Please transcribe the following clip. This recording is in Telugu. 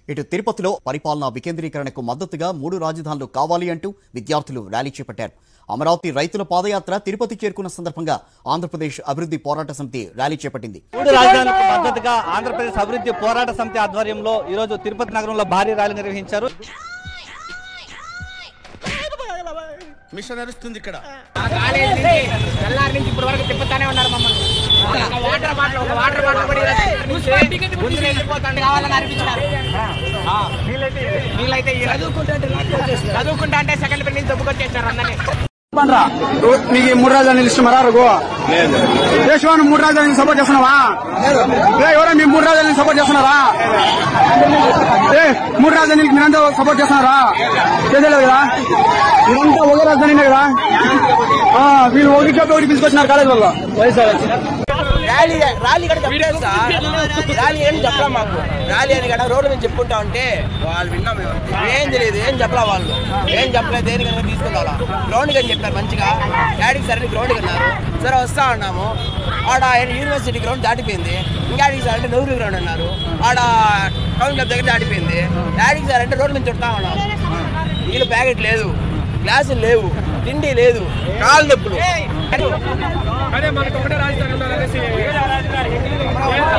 ఇటు తిరుపతిలో పరిపాలనా వికేంద్రీకరణకు మద్దతుగా మూడు రాజధానులు కావాలి అంటూ విద్యార్థులు ర్యాలీ చేపట్టారు అమరావతి రైతుల పాదయాత్ర తిరుపతి చేరుకున్న సందర్భంగా ఆంధ్రప్రదేశ్ అభివృద్ధి పోరాట సమితి ర్యాలీ చేపట్టింది మూడు రాజధానులకు మద్దతుగా ఆంధ్రప్రదేశ్ అభివృద్ధి పోరాట సమితి ఆధ్వర్యంలో ఈ రోజు తిరుపతి నగరంలో భారీ ర్యాలీ నిర్వహించారు మిషన్ నడుస్తుంది ఇక్కడ ఆ కాలేజీ నుంచి తెల్లారి నుంచి ఇప్పుడు వరకు తిప్పుతానే ఉన్నారు మమ్మల్ని ఒక వాటర్ బాటిల్ ఒక వాటర్ బాటిల్ కూడా ఇలా చూసి గుండెలు వెళ్ళిపోతాండి కావాలని అనిపించినారు ఆ, వీళ్ళైతే ఈ చదువుకుంటే చదువుకుంటా అంటే సెకండ్ పెళ్లి నుంచి దొబ్బుకొచ్చేసారు అందరినీ పండ్రా మీకు ఈ మూడు రాజధానులు ఇష్టమరా రఘు దేశవాన్ని మూడు రాజధానులు సపోర్ట్ చేస్తున్నావా ఏ ఎవరో మీ మూడు రాజధానులు సపోర్ట్ చేస్తున్నారా ఏ మూడు రాజధానులకి మీరంతా సపోర్ట్ చేస్తున్నారా చేసేలేదు కదా మీరంతా ఒకే రాజధాని కదా ఆ, వీళ్ళు ఒకటి చెప్పి ఒకటి తీసుకొచ్చినారు కాలేజ్ వల్ల వైఎస్ఆర్ ర్యాలీ ర్యాలీ కూడా చెప్పలేదు సార్ ర్యాలీ ఏం చెప్పలా మాకు ర్యాలీ అని కూడా రోడ్డు మీద చెప్పుకుంటా ఉంటే వాళ్ళు విన్నాం మేము అంతే. ఏం తెలియదు ఏం చెప్పలా వాళ్ళు ఏం చెప్పలేదు దేనికన్నా తీసుకెళ్ళాలా గ్రౌండ్ అని చెప్పారు మంచిగా డాడీకి సరే గ్రౌండ్ అన్నారు సరే వస్తా ఉన్నాము ఆడ యూనివర్సిటీ గ్రౌండ్ దాటిపోయింది ఇంకాడికి సార్ అంటే నూరు గ్రౌండ్ అన్నారు ఆడ టౌన్ క్లబ్ దగ్గర దాటిపోయింది డాడీకి సార్ అంటే రోడ్డు మీద చుడతా ఉన్నాము నీళ్ళు ప్యాకెట్ లేదు గ్లాసులు లేవు తిండి లేదు కాళ్ళు నొప్పులు అదే మనకు ఒకటే రాజధాని ఉండాలనేసి